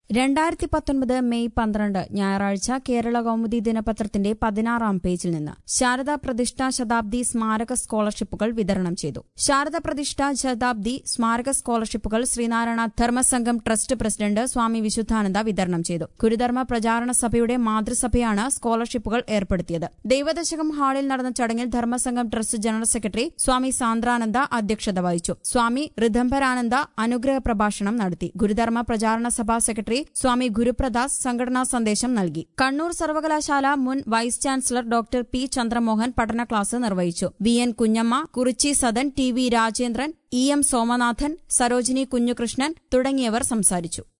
രണ്ടായിരത്തി പത്തൊൻപത് മെയ് പന്ത്രണ്ട് ഞായറാഴ്ച കേരള കൗമുദി ദിനപത്രത്തിന്റെ പതിനാറാം പേജിൽ നിന്ന് ശാരദാ പ്രതിഷ്ഠ ശതാബ്ദി സ്മാരക സ്കോളർഷിപ്പുകൾ വിതരണം ചെയ്തു ശാരദ പ്രതിഷ്ഠ ശതാബ്ദി സ്മാരക സ്കോളർഷിപ്പുകൾ ശ്രീനാരായണ ധർമ്മസംഘം ട്രസ്റ്റ് പ്രസിഡന്റ് സ്വാമി വിശുദ്ധാനന്ദ വിതരണം ചെയ്തു ഗുരുധർമ്മ പ്രചാരണ സഭയുടെ മാതൃസഭയാണ് സ്കോളർഷിപ്പുകൾ ഏർപ്പെടുത്തിയത് ദൈവദശകം ഹാളിൽ നടന്ന ചടങ്ങിൽ Dharmasangham trust general secretary Swami Sandrananda അധ്യക്ഷത വഹിച്ചു സ്വാമി ഋദംബരാനന്ദ അനുഗ്രഹ പ്രഭാഷണം നടത്തി ഗുരുധർമ്മ പ്രചാരണ സഭാ സെക്രട്ടറി സ്വാമി ഗുരുപ്രദാസ് സംഘടനാ സന്ദേശം നൽകി കണ്ണൂർ സർവകലാശാല മുൻ vice chancellor doctor P Chandramohan പഠന ക്ലാസ് നിർവഹിച്ചു V N Kunjamma Kurichi Sadan T V Rajendran E M Somanathan Sarojini Kunjukrishnan തുടങ്ങിയവർ സംസാരിച്ചു